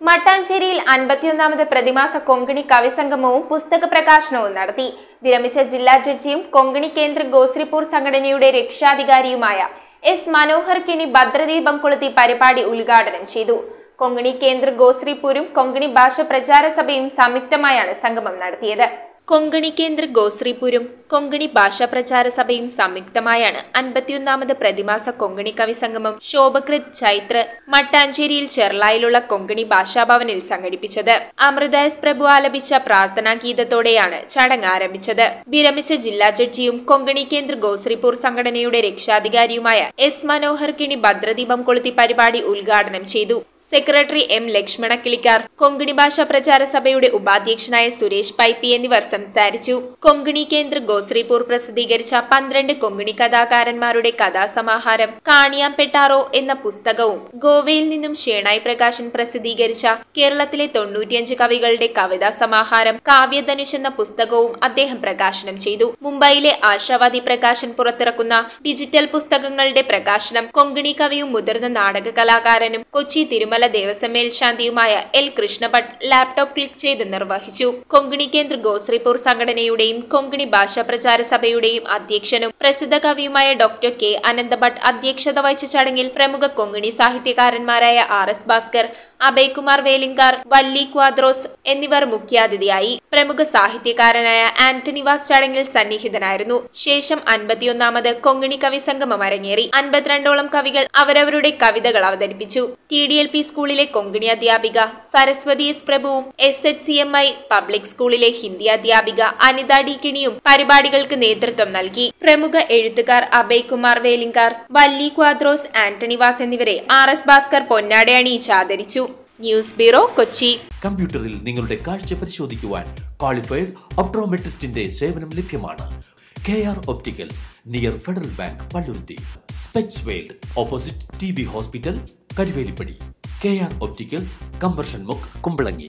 മട്ടാഞ്ചേരിയിൽ അൻപത്തിയൊന്നാമത് പ്രതിമാസ കൊങ്കണി കവിസംഗമവും പുസ്തക പ്രകാശനവും നടത്തി വിരമിച്ച ജില്ലാ ജഡ്ജിയും കൊങ്കണി കേന്ദ്ര ഗോശ്രീപൂർ സംഘടനയുടെ രക്ഷാധികാരിയുമായ എസ് മനോഹർ കിണി ഭദ്രദീപം കൊളുത്തി പരിപാടി ഉദ്ഘാടനം ചെയ്തു കൊങ്കണി കേന്ദ്ര ഗോശ്രീപൂരും കൊങ്കണി ഭാഷ പ്രചാര സഭയും സംയുക്തമായാണ് സംഗമം നടത്തിയത് കൊങ്കണി കേന്ദ്ര ഗോശ്രീപൂരും കൊങ്കണി ഭാഷാ പ്രചാര സഭയും സംയുക്തമായാണ് അൻപത്തിയൊന്നാമത് പ്രതിമാസ കൊങ്കണി കവി സംഗമം ശോഭകൃത് ചൈത്ര മട്ടാഞ്ചേരിയിൽ ചെർലായിലുള്ള കൊങ്കണി ഭാഷാഭവനിൽ സംഘടിപ്പിച്ചത് അമൃതയസ് പ്രഭു ആലപിച്ച പ്രാർത്ഥനാ ഗീതത്തോടെയാണ് ചടങ്ങ് ആരംഭിച്ചത് വിരമിച്ച ജില്ലാ ജഡ്ജിയും കൊങ്കണി കേന്ദ്ര ഗോശ്രീപൂർ സംഘടനയുടെ രക്ഷാധികാരിയുമായ എസ് മനോഹർ കിണി ഭദ്രദീപം കൊളുത്തി പരിപാടി ഉദ്ഘാടനം ചെയ്തു സെക്രട്ടറി എം ലക്ഷ്മണ കിളിക്കാർ കൊങ്കണി ഭാഷാ പ്രചാര സഭയുടെ ഉപാധ്യക്ഷനായ സുരേഷ് പൈപ്പി എന്നിവർ സംസാരിച്ചു കൊങ്കണി കേന്ദ്ര ഗോശ്രീപൂർ പ്രസിദ്ധീകരിച്ച പന്ത്രണ്ട് കൊങ്കണി കഥാകാരന്മാരുടെ കഥാസമാഹാരം കാണിയാംപെട്ടാറോ എന്ന പുസ്തകവും ഗോവയിൽ നിന്നും ഷേണായി പ്രകാശൻ പ്രസിദ്ധീകരിച്ച കേരളത്തിലെ തൊണ്ണൂറ്റിയഞ്ച് കവികളുടെ കവിതാ സമാഹാരം കാവ്യധനുഷ് എന്ന പുസ്തകവും അദ്ദേഹം പ്രകാശനം ചെയ്തു മുംബൈയിലെ ആശാവാദി പ്രകാശൻ പുറത്തിറക്കുന്ന ഡിജിറ്റൽ പുസ്തകങ്ങളുടെ പ്രകാശനം കൊങ്കണി കവിയും മുതിർന്ന നാടക കലാകാരനും കൊച്ചി തിരുമല ദേവസ്വം മേൽശാന്തിയുമായ എൽ കൃഷ്ണഭട്ട് ലാപ്ടോപ്പ് ക്ലിക്ക് ചെയ്ത് നിർവഹിച്ചു കൊങ്കണി കേന്ദ്ര ഗോശ്രീപൂർ സംഘടനയുടെയും കൊങ്കണി ഭാഷാ പ്രചാര സഭയുടെയും അധ്യക്ഷനും പ്രസിദ്ധ കവിയുമായ ഡോക്ടർ കെ അനന്തഭട്ട് അധ്യക്ഷത വഹിച്ച ചടങ്ങിൽ പ്രമുഖ കൊങ്കണി സാഹിത്യകാരന്മാരായ ആർ എസ് ഭാസ്കർ അഭയ്കുമാർ വേലിങ്കാർ വല്ലി ക്വാദ്രോസ് എന്നിവർ മുഖ്യാതിഥിയായി പ്രമുഖ സാഹിത്യകാരനായ ആന്റണി വാസ് ചടങ്ങിൽ സന്നിഹിതനായിരുന്നു ശേഷം അൻപത്തിയൊന്നാമത് കൊങ്കണി കവി സംഗമം അരങ്ങേറി അൻപത്തിരണ്ടോളം കവികൾ അവരവരുടെ കവിതകൾ അവതരിപ്പിച്ചു ടി ഡി എൽ പി സ്കൂളിലെ കൊങ്കണി അധ്യാപിക സരസ്വതി എസ് പ്രഭുവും S H C M I public സ്കൂളിലെ ഹിന്ദി അധ്യാപിക അനിത ഡി കിണിയും പരിപാടികൾക്ക് നേതൃത്വം നൽകി പ്രമുഖ എഴുത്തുകാർ അഭയ്കുമാർ വേലിങ്കാർ വല്ലി ക്വാദ്രോസ് ആന്റണി വാസ് എന്നിവരെ ആർ എസ് ഭാസ്കർ പൊന്നാടെ അണിയിച്ച് ആദരിച്ചു ന്യൂസ് ബ്യൂറോ കൊച്ചി കമ്പ്യൂട്ടറിൽ നിങ്ങളുടെ കാഴ്ച പരിശോധിക്കുവാൻ ക്വാളിഫൈഡ് ഒപ്ട്രോമെട്രിസ്റ്റിന്റെ സേവനം ലഭ്യമാണ് K R opticals near Federal Bank Palluruthy Specs World opposite T B hospital Karuvelippady K R opticals കമ്പർഷൻ മുക്ക് കുമ്പളങ്ങി